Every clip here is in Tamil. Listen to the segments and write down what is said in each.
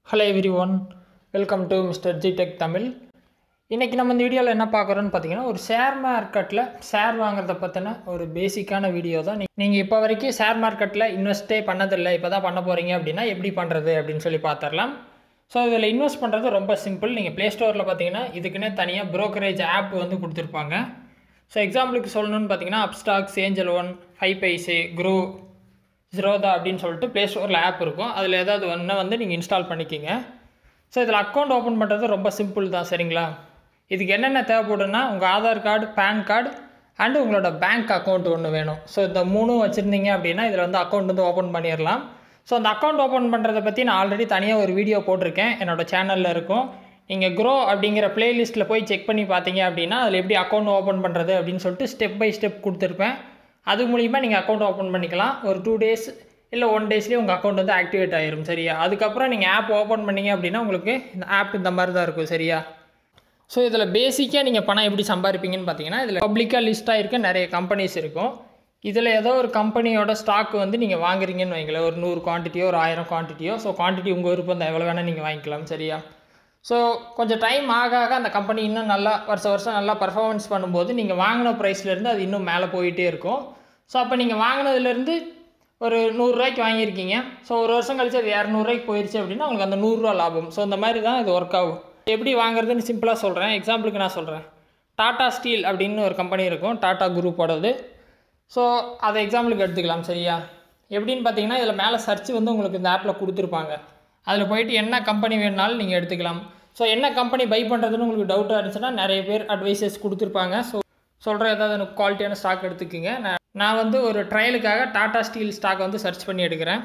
hello everyone welcome to mister G tech Tamil இன்றைக்கி நம்ம இந்த வீடியோவில் என்ன பார்க்குறோன்னு பார்த்தீங்கன்னா ஒரு ஷேர் மார்க்கெட்டில் ஷேர் வாங்குறத பற்றின ஒரு பேசிக்கான வீடியோ தான் நீங்கள் இப்போ வரைக்கும் ஷேர் மார்க்கெட்டில் இன்வெஸ்ட்டே பண்ணதில்லை இப்போ தான் பண்ண போகிறீங்க அப்படின்னா எப்படி பண்ணுறது அப்படின்னு சொல்லி பார்த்துடலாம் ஸோ இதில் இன்வெஸ்ட் பண்ணுறது ரொம்ப சிம்பிள் நீங்கள் ப்ளே ஸ்டோரில் பார்த்தீங்கன்னா இதுக்குன்னே தனியாக ப்ரோக்கரேஜ் ஆப் வந்து கொடுத்துருப்பாங்க ஸோ எக்ஸாம்பிளுக்கு சொல்லணும்னு பார்த்தீங்கன்னா அப்ஸ்டாக்ஸ் ஏஞ்சல் ஒன் ஃபைவ் பைசே க்ரோ ஜிரோதா அப்படின்னு சொல்லிட்டு ப்ளே ஸ்டோரில் ஆப் இருக்கும் அதில் ஏதாவது ஒன்று வந்து நீங்கள் இன்ஸ்டால் பண்ணிக்கிங்க ஸோ இதில் அக்கௌண்ட் ஓப்பன் பண்ணுறது ரொம்ப சிம்பிள் தான் சரிங்களா இதுக்கு என்னென்ன தேவைப்படுன்னா உங்கள் Aadhaar card PAN card and உங்களோட பேங்க் அக்கௌண்ட் ஒன்று வேணும் ஸோ இந்த மூணும் வச்சுருந்தீங்க அப்படின்னா இதில் வந்து அக்கௌண்ட் வந்து ஓப்பன் பண்ணிடலாம் ஸோ அந்த அக்கௌண்ட் ஓப்பன் பண்ணுறதை பற்றி நான் ஆல்ரெடி தனியாக ஒரு வீடியோ போட்டிருக்கேன் என்னோட சேனலில் இருக்கும் நீங்கள் க்ரோ அப்படிங்கிற பிளேலிஸ்ட்டில் போய் செக் பண்ணி பார்த்தீங்க அப்படின்னா அதில் எப்படி அக்கௌண்ட் ஓப்பன் பண்ணுறது அப்படின்னு சொல்லிட்டு ஸ்டெப் பை ஸ்டெப் கொடுத்துருப்பேன் அது மூலிமா நீங்கள் அக்கௌண்ட் ஓப்பன் பண்ணிக்கலாம் ஒரு டூ டேஸ் இல்லை ஒன் டேஸ்லேயே உங்கள் அக்கௌண்ட் வந்து ஆக்டிவேட் ஆயிரும் சரியா அதுக்கப்புறம் நீங்கள் ஆப் ஓப்பன் பண்ணீங்க அப்படின்னா உங்களுக்கு இந்த ஆப் இந்த மாதிரி தான் இருக்கும் சரியா ஸோ இதில் பேசிக்காக நீங்கள் பணம் எப்படி சம்பாதிப்பீங்கன்னு பார்த்தீங்கன்னா இதில் பப்ளிக்காக லிஸ்ட்டாக இருக்க நிறைய கம்பெனிஸ் இருக்கும் இதில் ஏதோ ஒரு கம்பெனியோட ஸ்டாக் வந்து நீங்கள் வாங்குறீங்கன்னு வைங்களேன் ஒரு நூறு குவான்டிட்டியோ ஒரு ஆயிரம் குவான்டிட்டியோ ஸோ குவான்டிட்டி உங்கள் விருப்பம் தான் எவ்வளோ வேணால் நீங்கள் வாங்கிக்கலாம் சரியா ஸோ கொஞ்சம் டைம் ஆக ஆக அந்த கம்பெனி இன்னும் நல்லா வருஷம் வருஷம் நல்லா பர்ஃபார்மன்ஸ் பண்ணும்போது நீங்கள் வாங்கின ப்ரைஸ்லேருந்து அது இன்னும் மேலே போயிட்டே இருக்கும் ஸோ அப்போ நீங்கள் வாங்கினதுலேருந்து ஒரு நூறுரூவாய்க்கு வாங்கியிருக்கீங்க ஸோ ஒரு வருஷம் கழிச்சு அது இரநூறுவாய்க்கு போயிடுச்சு அப்படின்னா உங்களுக்கு அந்த நூறுரூவா லாபம் ஸோ இந்த மாதிரி தான் இது ஒர்க் ஆகும் எப்படி வாங்குறதுன்னு சிம்பிளாக சொல்கிறேன் எக்ஸாம்பிளுக்கு நான் சொல்கிறேன் டாடா ஸ்டீல் அப்படின்னு ஒரு கம்பெனி இருக்கும் டாடா குரூப்போடது ஸோ அதை எக்ஸாம்பிளுக்கு எடுத்துக்கலாம் சரியா எப்படின்னு பார்த்தீங்கன்னா இதில் மேலே சர்ச் வந்து உங்களுக்கு இந்த ஆப்பில் கொடுத்துருப்பாங்க அதில் போயிட்டு என்ன கம்பெனி வேணுனாலும் நீங்கள் எடுத்துக்கலாம் ஸோ என்ன கம்பெனி பை பண்ணுறதுன்னு உங்களுக்கு டவுட்டாக இருந்துச்சுன்னா நிறைய பேர் அட்வைசஸ் கொடுத்துருப்பாங்க ஸோ சொல்கிற ஏதாவது எனக்கு குவாலிட்டியான ஸ்டாக் எடுத்துக்கோங்க நான் நான் வந்து ஒரு ட்ரையலுக்காக டாடா ஸ்டீல் ஸ்டாக் வந்து சர்ச் பண்ணி எடுக்கிறேன்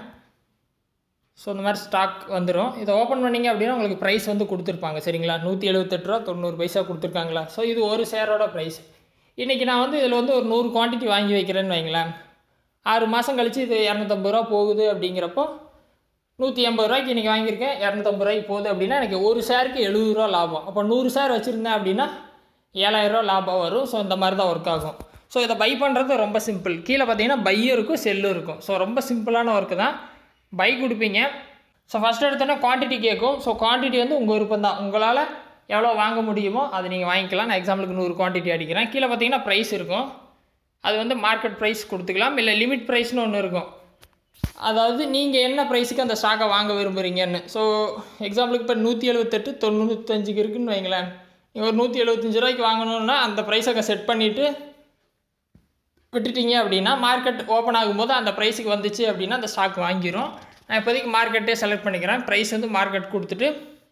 ஸோ இந்த மாதிரி ஸ்டாக் வந்துடும் இதை ஓப்பன் பண்ணிங்க அப்படின்னா உங்களுக்கு ப்ரைஸ் வந்து கொடுத்துருப்பாங்க சரிங்களா நூற்றி எழுபத்தெட்டு ரூபா தொண்ணூறு பைசா கொடுத்துருக்காங்களா ஸோ இது ஒரு ஷேரோட ப்ரைஸ் இன்றைக்கி நான் வந்து இதில் வந்து ஒரு நூறு குவான்டிட்டி வாங்கி வைக்கிறேன்னு வைங்களேன் ஆறு மாதம் கழித்து இது இரநூத்தம்பது ரூபா போகுது அப்படிங்கிறப்போ நூற்றி எண்பது ரூபாய்க்கு இன்றைக்கி வாங்கியிருக்கேன் இரநூத்தம்பது ரூபாய்க்கு போகுது அப்படின்னா எனக்கு ஒரு ஷேருக்கு எழுபது ரூபா லாபம் அப்போ நூறு ஷேர் வச்சுருந்தேன் அப்படின்னா ஏழாயிரரூவா லாபம் வரும் ஸோ இந்த மாதிரி தான் ஒர்க் ஆகும் ஸோ இதை பை பண்ணுறது ரொம்ப சிம்பிள் கீழே பார்த்தீங்கன்னா பையும் இருக்கும் செல்லும் இருக்கும் ஸோ ரொம்ப சிம்பிளான ஒர்க்கு தான் பை கொடுப்பீங்க ஸோ ஃபஸ்ட் எடுத்தோன்னே குவான்டிட்டி கேட்கும் ஸோ குவான்டிட்டி வந்து உங்கள் விருப்பம் தான் உங்களால் எவ்வளோ வாங்க முடியுமோ அதை நீங்கள் வாங்கிக்கலாம் நான் எக்ஸாம்பிளுக்கு நூறு குவான்டிட்டி அடிக்கிறேன் கீழே பார்த்தீங்கன்னா ப்ரைஸ் இருக்கும் அது வந்து மார்க்கெட் ப்ரைஸ் கொடுத்துக்கலாம் இல்லை லிமிட் ப்ரைஸ்னு ஒன்று இருக்கும் அதாவது நீங்கள் என்ன ப்ரைஸுக்கு அந்த ஸ்டாக்கை வாங்க விரும்புகிறீங்கன்னு ஸோ எக்ஸாம்பிளுக்கு இப்போ நூற்றி எழுபத்தெட்டு தொண்ணூத்தஞ்சுக்கு இருக்குன்னு வைங்களேன் நீங்கள் ஒரு நூற்றி எழுபத்தஞ்சு ரூபாய்க்கு வாங்கணுன்னா அந்த ப்ரைஸை அங்கே செட் பண்ணிவிட்டு விட்டுட்டீங்க அப்படின்னா மார்க்கெட் ஓப்பன் ஆகும்போது அந்த ப்ரைஸுக்கு வந்துச்சு அப்படின்னா அந்த ஸ்டாக் வாங்கிடும் நான் இப்போதைக்கு மார்க்கெட்டே செலக்ட் பண்ணிக்கிறேன் ப்ரைஸ் வந்து மார்க்கெட் கொடுத்துட்டு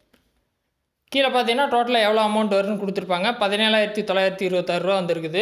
கீழே பார்த்தீங்கன்னா டோட்டலாக எவ்வளோ அமௌண்ட் வருதுன்னு கொடுத்துருப்பாங்க பதினேழாயிரத்தி தொள்ளாயிரத்தி இருபத்தாறு ரூபா வந்திருக்குது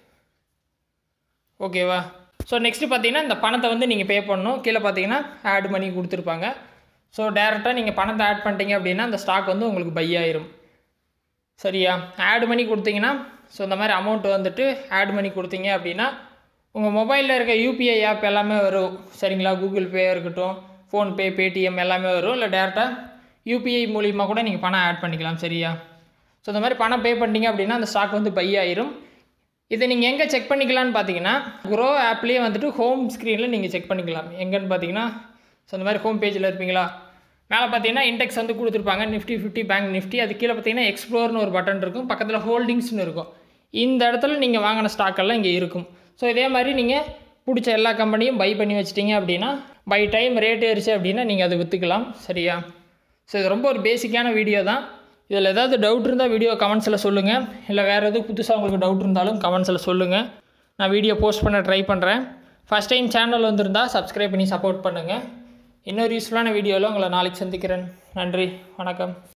ஓகேவா ஸோ நெக்ஸ்ட்டு பார்த்தீங்கன்னா இந்த பணத்தை வந்து நீங்கள் பே பண்ணணும் கீழே பார்த்தீங்கன்னா ஆட் பண்ணி கொடுத்துருப்பாங்க ஸோ டேரெக்டாக நீங்கள் பணத்தை ஆட் பண்ணிட்டீங்க அப்படின்னா அந்த ஸ்டாக் வந்து உங்களுக்கு பை ஆயிரும் சரியா ஆட் பண்ணி கொடுத்தீங்கன்னா ஸோ இந்த மாதிரி அமௌண்ட் வந்துட்டு ஆட் பண்ணி கொடுத்தீங்க அப்படின்னா உங்கள் மொபைலில் இருக்க யூபிஐ ஆப் எல்லாமே வரும் சரிங்களா கூகுள் பே இருக்கட்டும் ஃபோன்பே பேடிஎம் எல்லாமே வரும் இல்லை டேரெக்டாக யூபிஐ மூலிமா கூட நீங்கள் பணம் ஆட் பண்ணிக்கலாம் சரியா ஸோ இந்த மாதிரி பணம் பே பண்ணிட்டீங்க அப்படின்னா அந்த ஸ்டாக் வந்து பை ஆயிரும் இதை நீங்கள் எங்கே செக் பண்ணிக்கலான்னு பார்த்தீங்கன்னா குரோ ஆப்லேயே வந்துட்டு ஹோம் ஸ்க்ரீனில் நீங்கள் செக் பண்ணிக்கலாம் எங்கன்னு பார்த்தீங்கன்னா ஸோ இந்த மாதிரி ஹோம் பேஜில் இருப்பீங்களா மேலே பார்த்தீங்கன்னா இண்டெக்ஸ் வந்து கொடுத்துருப்பாங்க நிஃப்டி ஃபிஃப்டி பேங்க் நிஃப்டி அது கீழே பார்த்தீங்கன்னா எக்ஸ்ப்ளோர்னு ஒரு பட்டன் இருக்கும் பக்கத்தில் ஹோல்டிங்ஸ்னு இருக்கும் இந்த இடத்துல நீங்கள் வாங்கின ஸ்டாக்கெல்லாம் இங்கே இருக்கும் ஸோ இதே மாதிரி நீங்கள் பிடிச்ச எல்லா கம்பெனியும் பை பண்ணி வச்சிட்டிங்க அப்படின்னா பை டைம் ரேட் ஏறிச்சு அப்படின்னா நீங்கள் அதை விற்றுக்கலாம் சரியா ஸோ இது ரொம்ப ஒரு பேசிக்கான வீடியோ தான் இதில் ஏதாவது டவுட் இருந்தால் வீடியோ கமெண்ட்ஸில் சொல்லுங்கள் இல்லை வேறு எதுவும் புதுசாக உங்களுக்கு டவுட் இருந்தாலும் கமெண்ட்ஸில் சொல்லுங்கள் நான் வீடியோ போஸ்ட் பண்ண ட்ரை பண்ணுறேன் ஃபஸ்ட் டைம் சேனல் வந்திருந்தால் சப்ஸ்கிரைப் பண்ணி சப்போர்ட் பண்ணுங்கள் இன்னொரு யூஸ்ஃபுல்லான வீடியோவில் உங்களை நாளைக்கு சந்திக்கிறேன் நன்றி வணக்கம்